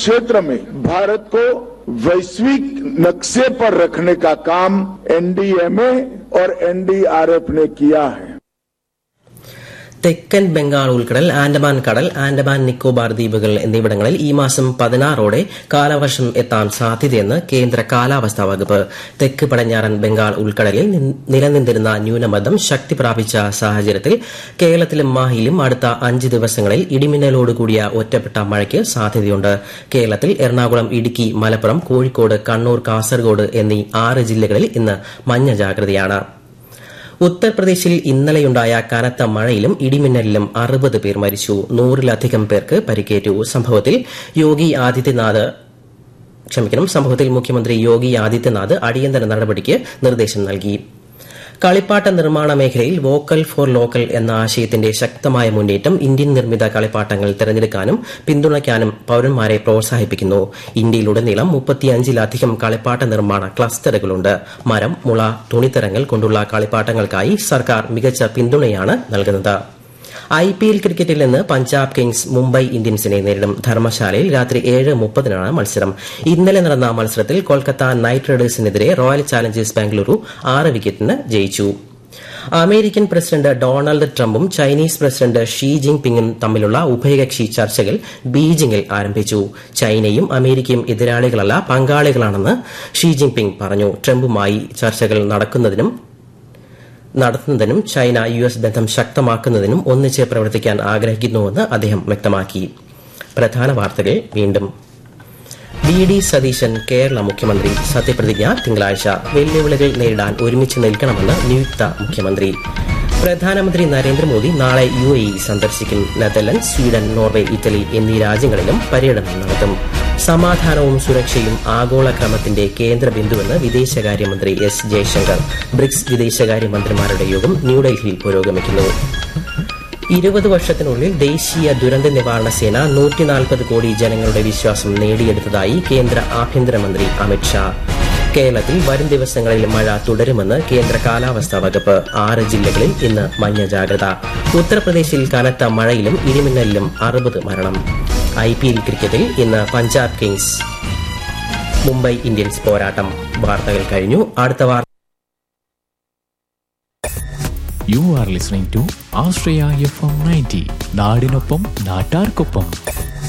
क्षेत्र में भारत को वैश्विक नक्शे पर रखने का काम एनडीएमए और एनडीआरएफ ने किया है തെക്കൻ ബംഗാൾ ഉൾക്കടൽ ആൻഡമാൻ കടൽ ആൻഡമാൻ നിക്കോബാർ ദ്വീപുകൾ എന്നിവിടങ്ങളിൽ ഈ മാസം പതിനാറോടെ കാലവർഷം എത്താൻ സാധ്യതയെന്ന് കേന്ദ്ര കാലാവസ്ഥാ വകുപ്പ് തെക്ക് പടിഞ്ഞാറൻ ബംഗാൾ ഉൾക്കടലിൽ നിലനിന്നിരുന്ന ന്യൂനമർദ്ദം ശക്തി പ്രാപിച്ച സാഹചര്യത്തിൽ കേരളത്തിലും മാഹിയിലും അടുത്ത അഞ്ച് ദിവസങ്ങളിൽ ഇടിമിന്നലോടുകൂടിയ ഒറ്റപ്പെട്ട മഴയ്ക്ക് സാധ്യതയുണ്ട് കേരളത്തിൽ എറണാകുളം ഇടുക്കി മലപ്പുറം കോഴിക്കോട് കണ്ണൂർ കാസർഗോഡ് എന്നീ ആറ് ജില്ലകളിൽ ഇന്ന് മഞ്ഞ ജാഗ്രതയാണ് ഉത്തർപ്രദേശിൽ ഇന്നലെയുണ്ടായ കനത്ത മഴയിലും ഇടിമിന്നലിലും അറുപത് പേർ മരിച്ചു നൂറിലധികം പേർക്ക് പരിക്കേറ്റു സംഭവത്തിൽ യോഗി ആദിത്യനാഥ് ക്ഷമിക്കണം സംഭവത്തിൽ മുഖ്യമന്ത്രി യോഗി ആദിത്യനാഥ് അടിയന്തര നടപടിക്ക് നിർദ്ദേശം നൽകി കളിപ്പാട്ട നിർമ്മാണ മേഖലയിൽ വോക്കൽ ഫോർ ലോക്കൽ എന്ന ആശയത്തിന്റെ ശക്തമായ മുന്നേറ്റം ഇന്ത്യൻ നിർമ്മിത കളിപ്പാട്ടങ്ങൾ തിരഞ്ഞെടുക്കാനും പിന്തുണയ്ക്കാനും പൌരന്മാരെ പ്രോത്സാഹിപ്പിക്കുന്നു ഇന്ത്യയിലുടനീളം മുപ്പത്തിയഞ്ചിലധികം കളിപ്പാട്ട നിർമ്മാണ ക്ലസ്റ്ററുകളുണ്ട് മരം മുള തുണിത്തരങ്ങൾ കൊണ്ടുള്ള കളിപ്പാട്ടങ്ങൾക്കായി സർക്കാർ മികച്ച പിന്തുണയാണ് നൽകുന്നത് ഐ പി എൽ ക്രിക്കറ്റിൽ നിന്ന് പഞ്ചാബ് കിങ്സ് മുംബൈ ഇന്ത്യൻസിനെ നേരിടും ധർമ്മശാലയിൽ രാത്രി ഏഴ് മുപ്പതിനാണ് മത്സരം ഇന്നലെ നടന്ന മത്സരത്തിൽ കൊൽക്കത്ത നൈറ്റ് റൈഡേഴ്സിനെതിരെ റോയൽ ചാലഞ്ചേഴ്സ് ബാംഗ്ലൂരു ആറ് വിക്കറ്റിന് ജയിച്ചു അമേരിക്കൻ പ്രസിഡന്റ് ഡൊണാൾഡ് ട്രംപും ചൈനീസ് പ്രസിഡന്റ് ഷീ ജിങ് പിങ്ങും തമ്മിലുള്ള ഉഭയകക്ഷി ചർച്ചകൾ ബീജിംഗിൽ ആരംഭിച്ചു ചൈനയും അമേരിക്കയും എതിരാളികളല്ല പങ്കാളികളാണെന്ന് ഷീ ജിങ് പിങ് പറഞ്ഞു ട്രംപുമായി ചർച്ചകൾ നടക്കുന്നതിനും നടത്തുന്നതിനും ചൈന യു എസ് ബന്ധം ശക്തമാക്കുന്നതിനും ഒന്നിച്ച് പ്രവർത്തിക്കാൻ ആഗ്രഹിക്കുന്നുവെന്ന് അദ്ദേഹം വ്യക്തമാക്കി പ്രധാന വാർത്തകൾ വീണ്ടും വി ഡി സതീശൻ കേരള മുഖ്യമന്ത്രി സത്യപ്രതിജ്ഞ തിങ്കളാഴ്ച വെല്ലുവിളികൾ നേരിടാൻ ഒരുമിച്ച് നിൽക്കണമെന്ന് നിയുക്ത മുഖ്യമന്ത്രി പ്രധാനമന്ത്രി നരേന്ദ്രമോദി നാളെ യു എ ഇ സന്ദർശിക്കും നെതർലൻഡ് സ്വീഡൻ നോർവേ ഇറ്റലി എന്നീ രാജ്യങ്ങളിലും പര്യടനം നടത്തും സമാധാനവും സുരക്ഷയും ആഗോള ക്രമത്തിന്റെ കേന്ദ്ര ബിന്ദുവെന്ന് വിദേശകാര്യമന്ത്രി എസ് ജയശങ്കർ ബ്രിക്സ് വിദേശകാര്യമന്ത്രിമാരുടെ യോഗം ന്യൂഡൽഹിയിൽ പുരോഗമിക്കുന്നു ഇരുപത് വർഷത്തിനുള്ളിൽ ദേശീയ ദുരന്ത നിവാരണ സേന നൂറ്റിനാൽപ്പത് കോടി ജനങ്ങളുടെ വിശ്വാസം നേടിയെടുത്തതായി കേന്ദ്ര ആഭ്യന്തരമന്ത്രി അമിത്ഷാ കേരളത്തിൽ വരും ദിവസങ്ങളിൽ മഴ തുടരുമെന്ന് കേന്ദ്ര കാലാവസ്ഥാ വകുപ്പ് ആറ് ജില്ലകളിൽ ഇന്ന് മഞ്ഞ ജാഗ്രത ഉത്തർപ്രദേശിൽ കനത്ത മഴയിലും ഇടിമിന്നലിലും അറുപത് മരണം ഐ പി എൽ ക്രിക്കറ്റിൽ ഇന്ന് പഞ്ചാബ് കിങ്സ് മുംബൈ ഇന്ത്യൻസ് പോരാട്ടം വാർത്തകൾ കഴിഞ്ഞു അടുത്ത വാർത്ത you are listening to Ashraya F M ninety നാടിനൊപ്പം നാട്ടാർക്കൊപ്പം